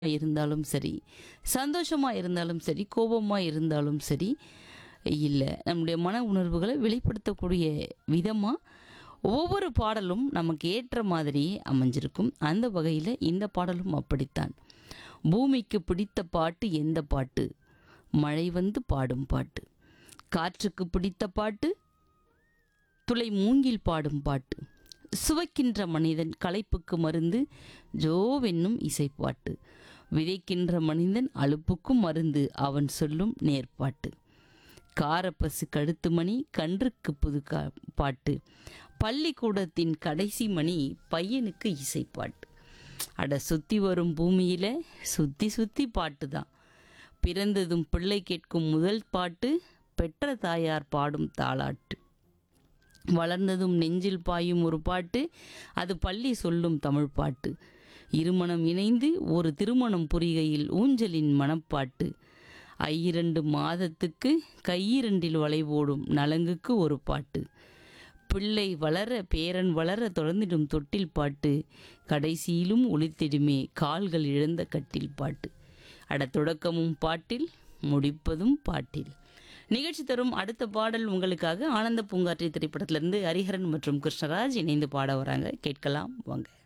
இருந்தாலும் சரி சந்தோஷமாக இருந்தாலும் சரி கோபமாக இருந்தாலும் சரி இல்லை நம்முடைய மன உணர்வுகளை வெளிப்படுத்தக்கூடிய விதமாக ஒவ்வொரு பாடலும் நமக்கு ஏற்ற மாதிரியே அமைஞ்சிருக்கும் அந்த வகையில் இந்த பாடலும் அப்படித்தான் பூமிக்கு பிடித்த பாட்டு எந்த பாட்டு மழை வந்து பாடும் பாட்டு காற்றுக்கு பிடித்த பாட்டு துளை மூங்கில் பாடும் பாட்டு சுவைக்கின்ற மனிதன் களைப்புக்கு மருந்து ஜோவென்னும் இசைப்பாட்டு விதைக்கின்ற மனிதன் அலுப்புக்கும் மருந்து அவன் சொல்லும் நேர்பாட்டு காரப்பசு கழுத்து மணி கன்றுக்கு புது கா பாட்டு பள்ளிக்கூடத்தின் கடைசி மணி பையனுக்கு இசைப்பாட்டு அட சுற்றி வரும் பூமியில் சுற்றி சுற்றி பாட்டு தான் பிறந்ததும் பிள்ளை கேட்கும் முதல் பாட்டு பெற்ற தாயார் பாடும் தாளாட்டு வளர்ந்ததும் நெஞ்சில் பாயும் ஒரு பாட்டு அது பள்ளி சொல்லும் தமிழ் பாட்டு இருமணம் இணைந்து ஒரு திருமணம் புரிகையில் ஊஞ்சலின் மனப்பாட்டு ஐயிரண்டு மாதத்துக்கு கையிரண்டில் வளைவோடும் நலங்குக்கு ஒரு பாட்டு பிள்ளை வளர பேரன் வளர தொடர்ந்திடும் தொட்டில் பாட்டு கடைசியிலும் ஒளித்திடுமே கால்கள் இழந்த கட்டில் பாட்டு அட தொடக்கமும் பாட்டில் முடிப்பதும் பாட்டில் நிகழ்ச்சி தரும் அடுத்த பாடல் உங்களுக்காக ஆனந்த பூங்காற்றி திரைப்படத்திலிருந்து ஹரிஹரன் மற்றும் கிருஷ்ணராஜ் இணைந்து பாட வராங்க கேட்கலாம் வாங்க